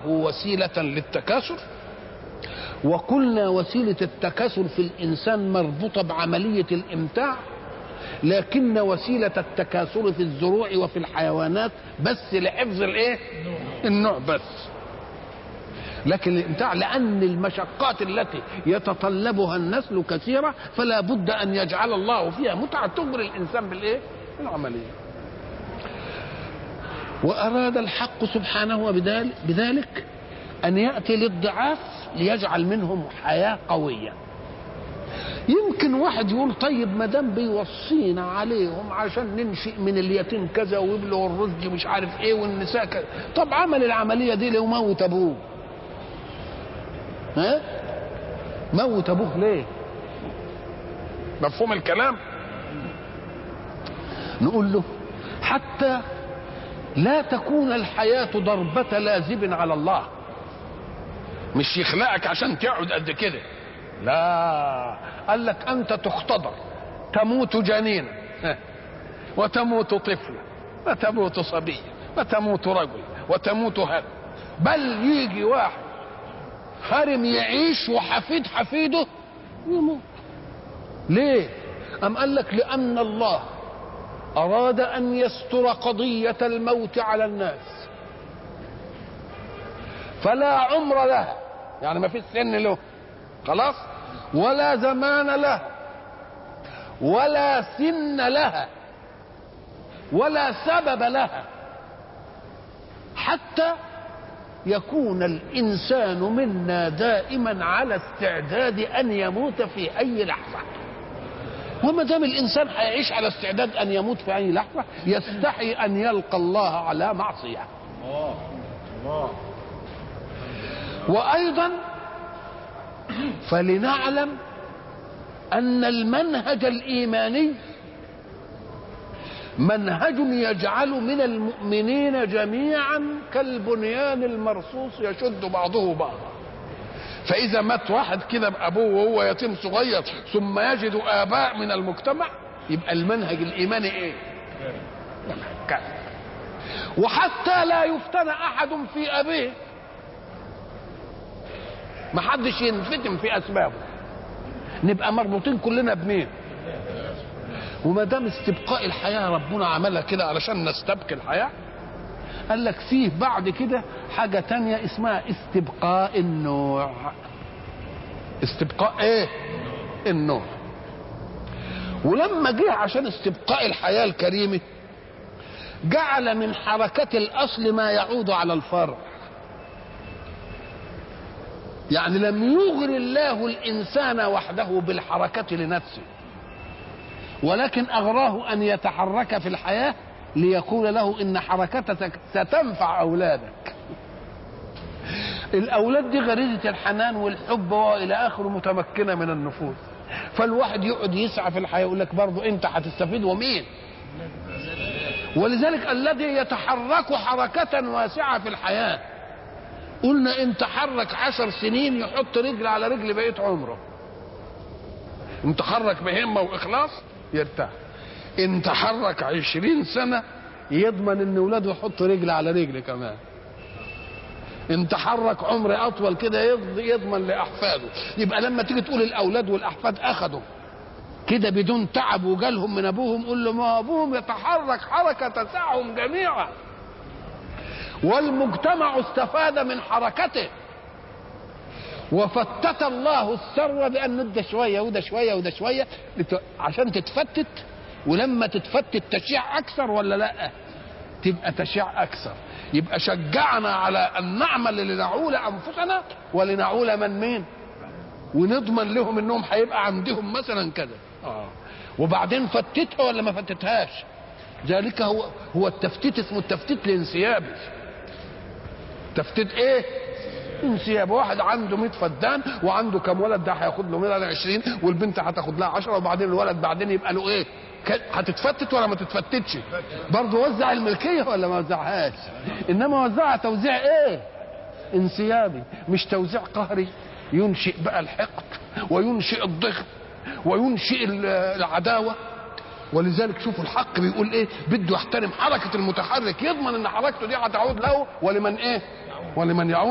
وسيلة للتكاثر وقلنا وسيلة التكاثر في الإنسان مربوطة بعملية الإمتاع لكن وسيلة التكاثر في الزروع وفي الحيوانات بس لحفظ الايه؟ النوع بس. لكن الامتاع لأن المشقات التي يتطلبها النسل كثيرة فلا بد أن يجعل الله فيها متعة تغري الإنسان بالإيه؟ بالعملية. وأراد الحق سبحانه بذلك أن يأتي للضعاف ليجعل منهم حياة قوية. يمكن واحد يقول طيب ما دام بيوصينا عليهم عشان ننشئ من اليتيم كذا ويبلغ الرشد مش عارف ايه والنساء كذا طب عمل العمليه دي ليه موت ابوه ها موت ابوه ليه مفهوم الكلام نقول له حتى لا تكون الحياة ضربة لازب على الله مش يخلقك عشان تقعد قد كده لا قال لك انت تختبر تموت جنينا وتموت طفلا وتموت صبيا وتموت رجل وتموت هرم بل يجي واحد هرم يعيش وحفيد حفيده يموت ليه أم قال لك لأن الله أراد أن يستر قضية الموت على الناس فلا عمر لها يعني ما فيش سن له خلاص ولا زمان له ولا سن لها ولا سبب لها حتى يكون الانسان منا دائما على استعداد ان يموت في اي لحظه وما دام الانسان هيعيش على استعداد ان يموت في اي لحظه يستحي ان يلقى الله على معصيه الله الله وايضا فلنعلم ان المنهج الايماني منهج يجعل من المؤمنين جميعا كالبنيان المرصوص يشد بعضه بعضا فاذا مات واحد كده بابوه وهو يتيم صغير ثم يجد اباء من المجتمع يبقى المنهج الايماني ايه كامل وحتى لا يفتن احد في ابيه ما حدش ينفتن في اسبابه نبقى مربوطين كلنا بمين وما دام استبقاء الحياه ربنا عملها كده علشان نستبقي الحياه قال لك فيه بعد كده حاجه تانية اسمها استبقاء النوع استبقاء ايه النوع ولما جه عشان استبقاء الحياه الكريمه جعل من حركه الاصل ما يعود على الفرع يعني لم يغر الله الانسان وحده بالحركه لنفسه ولكن اغراه ان يتحرك في الحياه ليقول له ان حركتك ستنفع اولادك الاولاد دي غريزه الحنان والحب والى اخره متمكنه من النفوس فالواحد يقعد يسعى في الحياه يقول لك برضه انت هتستفيد ومين ولذلك الذي يتحرك حركه واسعه في الحياه قلنا ان تحرك عشر سنين يحط رجل على رجل بقيه عمره ان تحرك بهمه واخلاص يرتاح ان تحرك عشرين سنه يضمن ان ولاده يحط رجل على رجل كمان ان تحرك عمر اطول كده يضمن لاحفاده يبقى لما تيجي تقول الاولاد والاحفاد اخذوا كده بدون تعب وجالهم من ابوهم قول له ما ابوهم يتحرك حركه تسعهم جميعا والمجتمع استفاد من حركته وفتت الله الثروة بأن ندى شوية وده شوية وده شوية عشان تتفتت ولما تتفتت تشيع أكثر ولا لا تبقى تشيع أكثر يبقى شجعنا على أن نعمل لنعول أنفسنا ولنعول من مين ونضمن لهم انهم هيبقى عندهم مثلا كذا آه. وبعدين فتتها ولا ما فتتهاش ذلك هو هو التفتيت اسمه التفتيت الانسيابي تفتيت ايه انسياب واحد عنده 100 فدان وعنده كم ولد ده هياخد له منها 20 والبنت هتاخد لها 10 وبعدين الولد بعدين يبقى له ايه هتتفتت ولا ما تتفتتش برضه وزع الملكيه ولا ما وزعهاش انما وزعها توزيع ايه انسيابي مش توزيع قهري ينشئ بقى الحقد وينشئ الضغط وينشئ العداوه ولذلك شوفوا الحق بيقول ايه بده يحترم حركه المتحرك يضمن ان حركته دي هتعود له ولمن ايه ولمن يعود